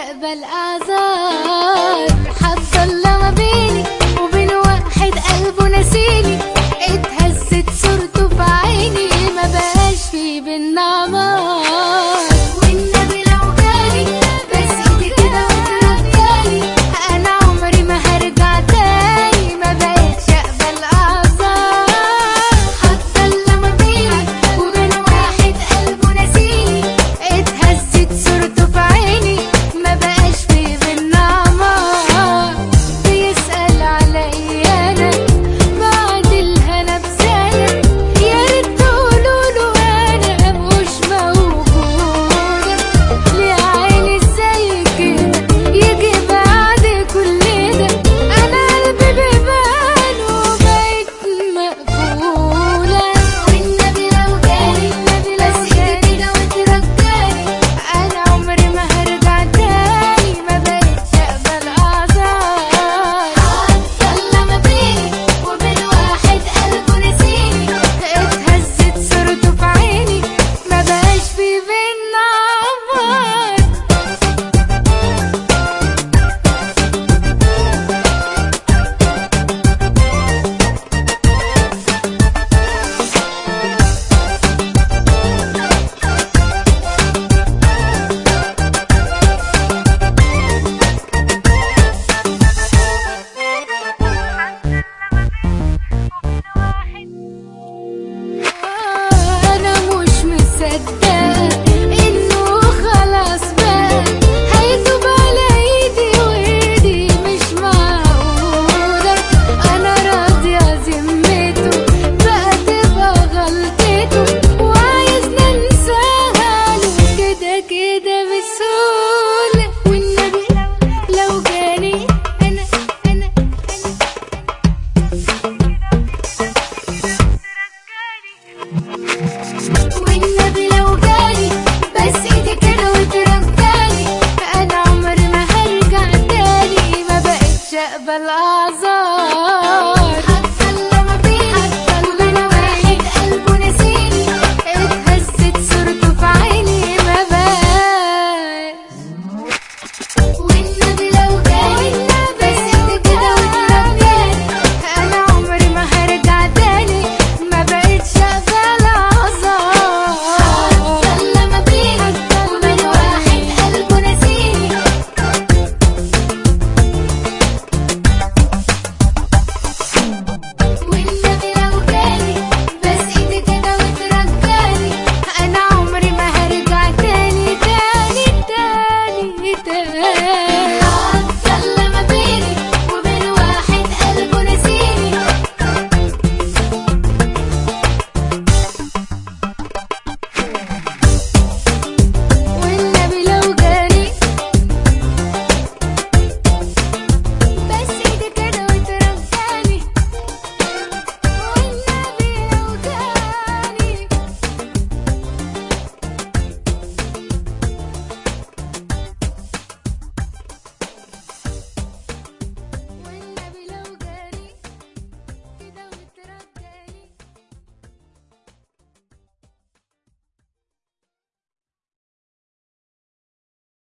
اقبل اعذار حصل ما بيني وبين واحد قلبه نسيني اتهزت صورته في عيني ما بقاش في بينا عمار والنبي لو جالي بس ايدي كده وترجالي انا عمري ما هرجع تاني ما بقتش اقبل اعذار حصل ما بيني وبين واحد قلبه نسيني اتهزت صورته في عيني ما بقاش في بينا عمار بيسأل عليا انا بعد الهنا بسنة يا ريت تقولوله انا مش موجودة ليه عيني زي كده يجي بعد كل ده انا قلبي بيبان وبقيت مقفولة والنبي لو جالي بس ايدي كده وترجالي انا عمري ما هرجع تاني ما بقتش اقبل اعذار حصل ما بيني وبين واحد قلبه نسيني اتهزت صورته في عيني ما بقاش في بينا عمار انا مش مصدقه انه خلاص بقى هيتوب على ايدي وايدي مش معقوله انا راضيه ذمته بقى تبقى غلطته وعايز ننساها له كده كده بسهوله والنبي لو جاني انا انا والنبي لو جالي بس ايدي كده وترجالي انا عمري ما هرجع تاني ما بقتش اقبل اعذار